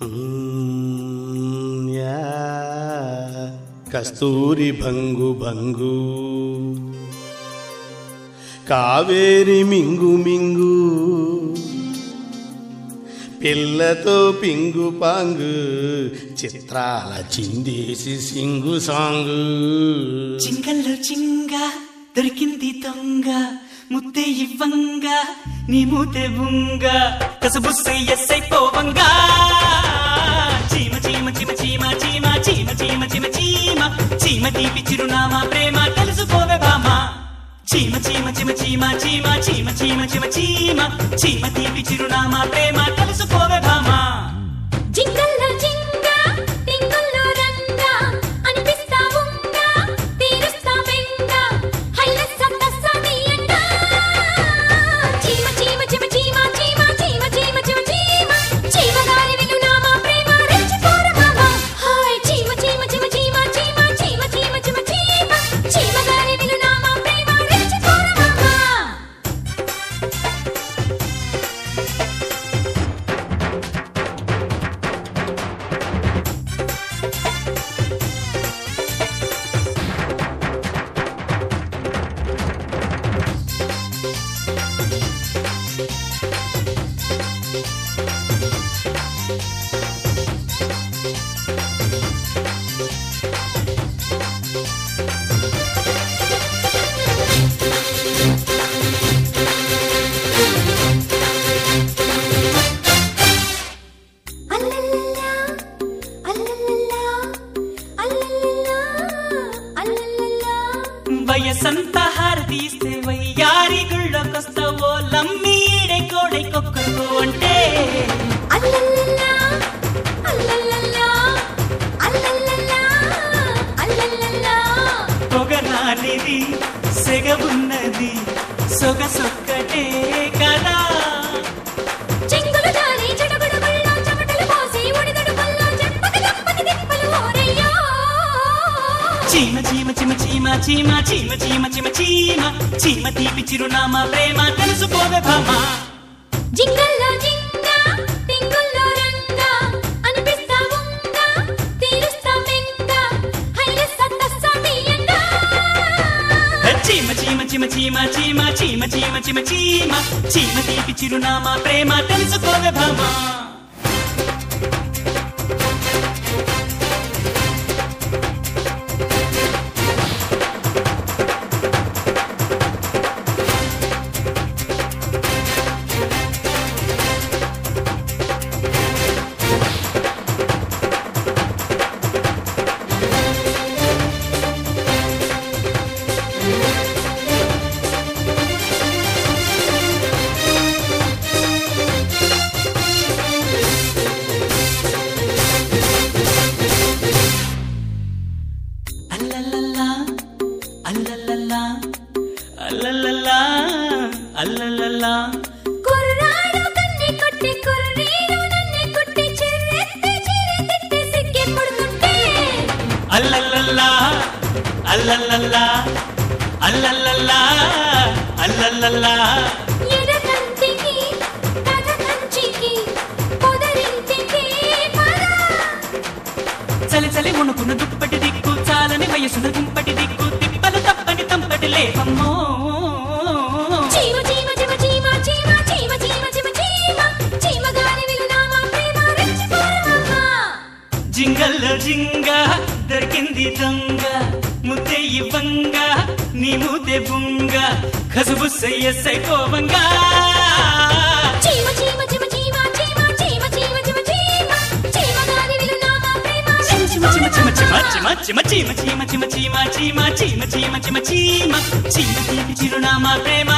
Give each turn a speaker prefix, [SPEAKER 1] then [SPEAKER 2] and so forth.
[SPEAKER 1] మ్మ్, yeah. కస్తూరి భంగు భంగు కావేరి మింగు మింగు పిల్లతో పింగు పాంగు చిత్రాల చిందేసి Singh song
[SPEAKER 2] చింగల్లో చింగ దొరికింది దొంగ ముద్దే ఇవ్వంగ నీ మూతే బుంగ కసబుస్సై ఎస్సై పోవంగా చీమ చీమ చీమ చీమ చీమ చీమ చీమ చీమ చీమ చీమ తీపి చిరునామా ప్రేమ తెలుసుకోవే బామా చీమ చీమ చీమ చీమ చీమ చీమ చీమ చీమ చీమ చీమ తీపి చిరునామా ప్రేమ తెలుసుకోవే బామా
[SPEAKER 3] జింగల్లో జింగ టింగుల్లో రంగ అనిపిస్తా ఉంగ తీరుస్తా వెంగ హైలెస్ సత్తస్స నీయంగా చీమ చీమ చీమ చీమ చీమ చీమ చీమ చీమ చీమ చీమ గారి విలునామా ప్రేమ రెచ్చిపోర మామ హాయ్ చీమ చీమ చీమ చీమ చీమ చీమ చీమ చీమ చీమ చీమ గారి విలునామా ప్రేమ రెచ్చిపోర మామ అల్లల్లల్లా అల్లల్లల్లా అల్లల్లల్లా అల్లల్లల్లా
[SPEAKER 2] వయసంతా హారతీస్తే వయ్యారి గుళ్ళకొస్తావో లమ్మి ఈడే కోడై కొక్కరు అంటే
[SPEAKER 3] అల్లల్లల్లా అల్లల్లల్లా అల్లల్లల్లా అల్లల్లల్లా
[SPEAKER 2] పొగరానిది సెగవున్నది సొగసొక్కటే కదా
[SPEAKER 3] చెంగులు జారి చెడుగుడు గుళ్ళ చెమటలు పోసి ఒడిదుడు పల్ల చెంపక చెంపకి దిప్పలు ఓరయ్యో
[SPEAKER 2] చీమ చీమ చీమ చీమ చీమ చీమ చీమ చీమ చీమ చీమ తీపి చిరునామా ప్రేమ తెలుసుకోవే భామా
[SPEAKER 3] జింగల్లో జింగ టింగుల్లో రంగ అనిపిస్తా ఉంగ తీరుస్తా మెంగ హైలెస్ సత్తస్స నీయంగా
[SPEAKER 2] చీమ చీమ చీమ చీమ చీమ చీమ చీమ చీమ చీమ చీమ తీపి చిరునామా ప్రేమ తెలుసుకోవే భామా అల్లల్లల్లా అల్లల్లల్లా అల్లల్లల్లా అల్లల్లల్లా
[SPEAKER 3] కుర్రాడు కన్ని కొట్టి కుర్రీడు నన్ను కొట్టి చిర్రెత్తి చిరెత్తి సిగ్గి పడుతుంటే
[SPEAKER 2] అల్లల్లల్లా అల్లల్లల్లా అల్లల్లల్లా అల్లల్లల్లా
[SPEAKER 3] ఎడకంటికి కథ కంచికి పొదరింటికి పద
[SPEAKER 2] చలి చలి ఉణుకున్న దుప్పటి దిక్కు చాలని వయసున దుంపటి దిక్కు తిప్పలు తప్పని తంపటి లేపమ్మో
[SPEAKER 3] చీమ చీమ చీమ చీమ చీమ చీమ చీమ చీమ చీమ చీమ గారి విలునామా ప్రేమ రెచ్చిపోరమమ్మ
[SPEAKER 2] జింగల్లో జింగ దొరికింది దొంగ ముద్దే ఇవ్వంగ నీ మూతే బుంగ కసుబుస్సై ఎస్సై కోవంగా
[SPEAKER 3] చీమ చీమ చీమ చీమ చీమ చీమ చీమ చీమ చీమ చీమ గారి విలునామా ప్రేమ
[SPEAKER 2] చిమ చిమ చిమ చిమ చిమ చిమ చిమ చిమ చిమ చిమ చిమ చిమ చిమ చిమ చిమ చిమ చిమ చీమ తీపి చిరునామా ప్రేమ